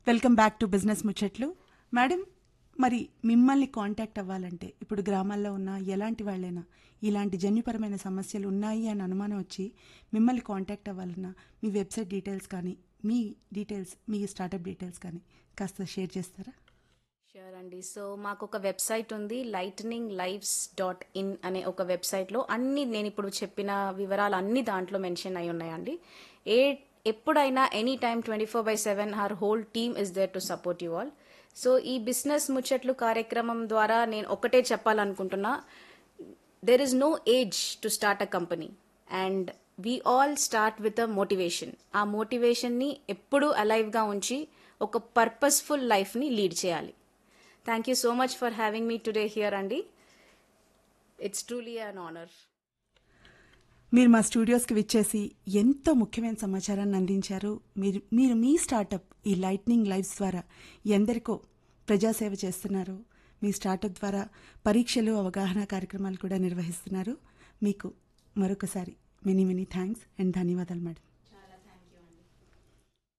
welcome back to business ముచ్చట్లు madam మరి మిమ్మల్ని కాంటాక్ట్ అవ్వాలంటే ఇప్పుడు గ్రామాల్లో ఉన్న ఎలాంటి వాళ్ళైనా ఇలాంటి జన్యుపరమైన సమస్యలు ఉన్నాయి అని అనుమానం వచ్చి మిమ్మల్ని కాంటాక్ట్ అవ్వాలన్నా మీ వెబ్సైట్ డీటెయిల్స్ కానీ మీ డీటెయిల్స్ మీ స్టార్టప్ డీటెయిల్స్ కానీ కాస్త షేర్ చేస్తారా షూర్ అండి సో మాకు ఒక వెబ్సైట్ ఉంది లైటనింగ్ లైవ్స్ డాట్ ఇన్ అనే ఒక వెబ్సైట్లో అన్ని నేను ఇప్పుడు చెప్పిన వివరాలు అన్ని దాంట్లో మెన్షన్ అయి ఉన్నాయండి ఏ ఎప్పుడైనా any time twenty four by seven our whole team is there to support you all so ఈ బిజినెస్ ముచ్చట్లు కార్యక్రమం ద్వారా నేను ఒకటే చెప్పాలనుకుంటున్నా there is no age to start a company and we all start with a motivation ఆ మోటివేషన్ని ఎప్పుడూ అలైవ్గా ఉంచి ఒక పర్పస్ఫుల్ లైఫ్ని లీడ్ చేయాలి thank you so much for having me today here అండి ఇట్స్ ట్రూలీ అన్ ఆనర్ మీరు మా స్టూడియోస్కి విచ్చేసి ఎంతో ముఖ్యమైన సమాచారాన్ని అందించారు మీరు మీరు మీ స్టార్టప్ ఈ లైట్నింగ్ లైవ్స్ ద్వారా ఎందరికో ప్రజాసేవ చేస్తున్నారు మీ స్టార్టప్ ద్వారా పరీక్షలు అవగాహన కార్యక్రమాలు కూడా నిర్వహిస్తున్నారు మీకు మరొకసారి మెనీ మెనీ థ్యాంక్స్ అండ్ ధన్యవాదాలు మేడం